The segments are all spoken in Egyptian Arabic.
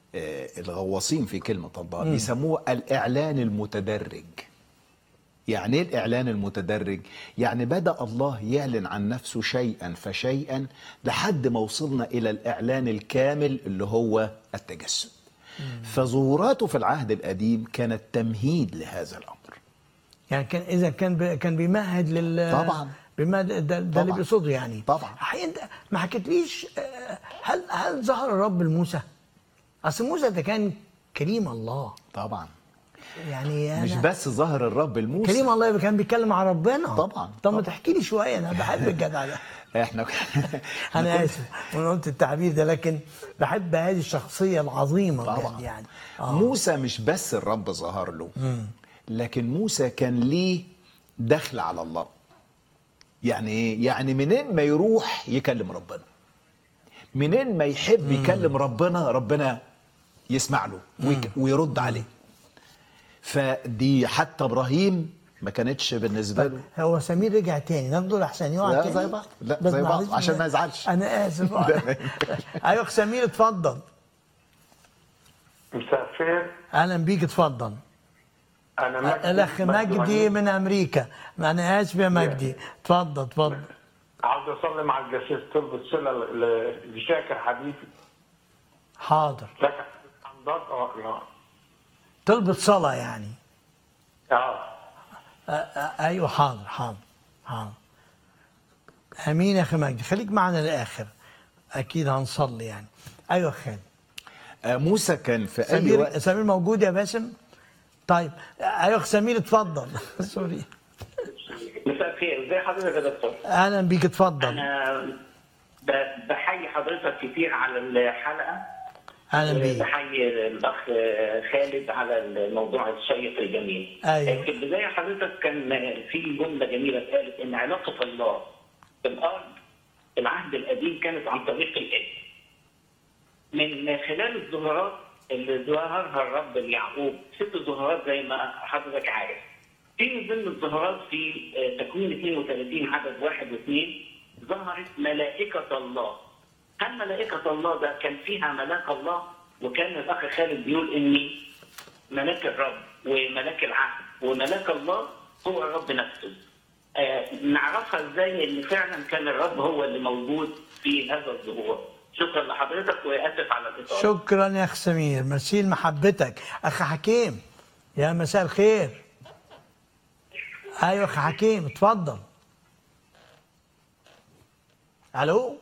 آه، الغواصين في كلمة الله بيسموه الإعلان المتدرج يعني ايه الإعلان المتدرج؟ يعني بدأ الله يعلن عن نفسه شيئا فشيئا لحد ما وصلنا إلى الإعلان الكامل اللي هو التجسد فظهوراته في العهد القديم كانت تمهيد لهذا الأمر يعني كان اذا كان ب... كان بيمهد لل طبعاً. بيمهد ده, ده اللي طبعاً. بيقصده يعني طبعاً. حقيقة انت ما حكيتليش آه، هل هل ظهر الرب لموسى؟ اصل موسى ده كان كريم الله طبعا يعني مش أنا بس ظهر الرب لموسى كريم الله كان بيتكلم مع ربنا طبعاً، طب ما طبعاً. تحكي لي شويه انا بحب الجدع ده احنا انا اسف انا قلت التعبير ده لكن بحب هذه الشخصيه العظيمه بجد طبعا يعني موسى مش بس الرب ظهر له لكن موسى كان ليه دخل على الله يعني ايه يعني منين ما يروح يكلم ربنا منين ما يحب يكلم ربنا ربنا يسمع له ويك- ويرد عليه فدي حتى ابراهيم ما كانتش بالنسبه له هو سمير رجع تاني ناخده لحسن يقع لا، تاني زي بعض. لا، بس زي بعض، معلش عشان أنا- ما يزعلش. انا اسف لا، ما ايوه سمير اتفضل مساء الخير اهلا بيك اتفضل انا مجدي الاخ مجدي من امريكا انا اسف يا مجدي اتفضل اتفضل عاوز اصلي مع الجسيس طلب الصله ل- لشاكر حبيبي حاضر شاكر حمدان اه لا. طلبت صلاه يعني اه آه، آه، ايوه حاضر حاضر حاضر امين يا اخي مجدي خليك معنا للاخر اكيد هنصلي يعني ايوه يا خالد آه، موسى كان في اي سمير وقت سمير موجود يا باسم طيب ايوه أخ سمير اتفضل سوري مساء الخير ازي حضرتك يا دكتور اهلا بيك اتفضل انا ب- بحيي حضرتك كتير على الحلقه اهلا بيك بحيي الاخ خالد على الموضوع الشيق الجميل أيوة. في البدايه حضرتك كان في جمله جميله اتقالت ان علاقه الله بالارض في العهد القديم كانت عن طريق الاب من خلال الظهورات اللي ظهرها الرب ليعقوب ست ظهورات زي ما حضرتك عارف في من ضمن الظهورات في آه، تكوين 32 عدد واحد واثنين ظهرت ملائكة الله هل ملائكة الله ده كان فيها ملاك الله وكان الأخ خالد بيقول إن ملاك الرب وملاك العهد وملاك الله هو الرب نفسه آه نعرفها ازاي ان فعلا كان الرب هو اللي موجود في هذا الظهور شكرا لحضرتك واسف على الاطاله شكرا يا اخ سمير مرسي لمحبتك اخ حكيم يا مساء الخير ايوه اخ حكيم اتفضل الو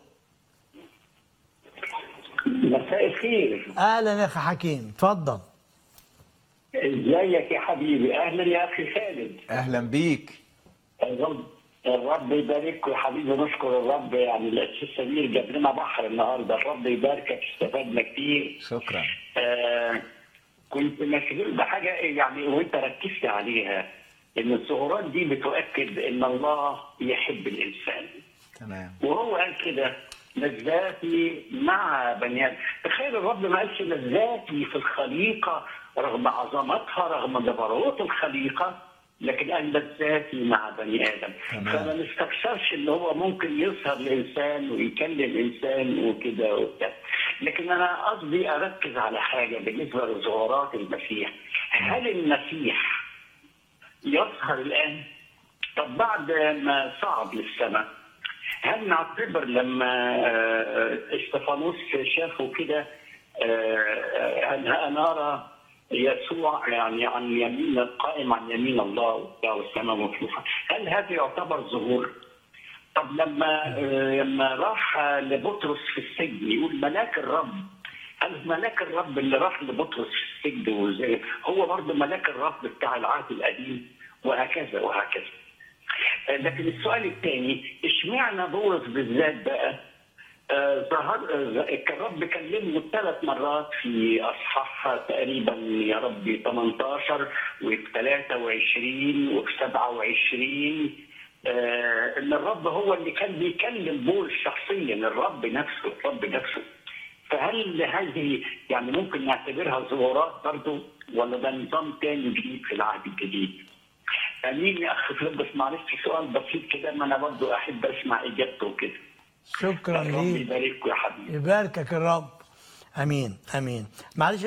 مساء الخير اهلا يا اخ حكيم اتفضل ازيك يا حبيبي اهلا يا اخي خالد اهلا بيك الرب الرب يبارك يا حبيبي نشكر الرب يعني الاسيس سمير جاب لنا بحر النهارده الرب يباركك استفدنا كتير شكرا آه كنت مشغول بحاجه يعني وانت ركزت عليها ان الظهورات دي بتؤكد ان الله يحب الانسان تمام وهو قال كده لذاتي مع بني ادم تخيل الرب ما قالش لذاتي في الخليقه رغم عظمتها رغم جبروت الخليقه لكن قال لذاتي مع بني ادم تمام. فما نستفسرش ان هو ممكن يظهر لانسان ويكلم انسان وكده وبتاع لكن انا قصدي اركز على حاجه بالنسبه لظهورات المسيح هل المسيح يظهر الان طب بعد ما صعد للسماء هل نعتبر لما آه، استفانوس شافه كده آه، هل انا ارى يسوع يعني عن يمين قائم عن يمين الله وبتاع والسماء مفتوحه هل هذا يعتبر ظهور؟ طب لما آه، لما راح لبطرس في السجن يقول ملاك الرب هل ملاك الرب اللي راح لبطرس في السجن وزي هو برضه ملاك الرب بتاع العهد القديم وهكذا وهكذا لكن السؤال الثاني اشمعنى بولس بالذات بقى آه، ظهر آه، الرب كلمه ثلاث مرات في اصحاح تقريبا يا ربي 18 وفي 23 وفي 27 آه، ان الرب هو اللي كان بيكلم بولس شخصيا الرب نفسه الرب نفسه فهل هذه يعني ممكن نعتبرها ظهورات برضه ولا ده نظام تاني جديد في العهد الجديد؟ امين يا اخ فيلبس معلش سؤال بسيط كده ما انا برضه احب اسمع اجابته كده شكرا ربي ليك يبارككم يا حبيبي يباركك الرب امين امين معلش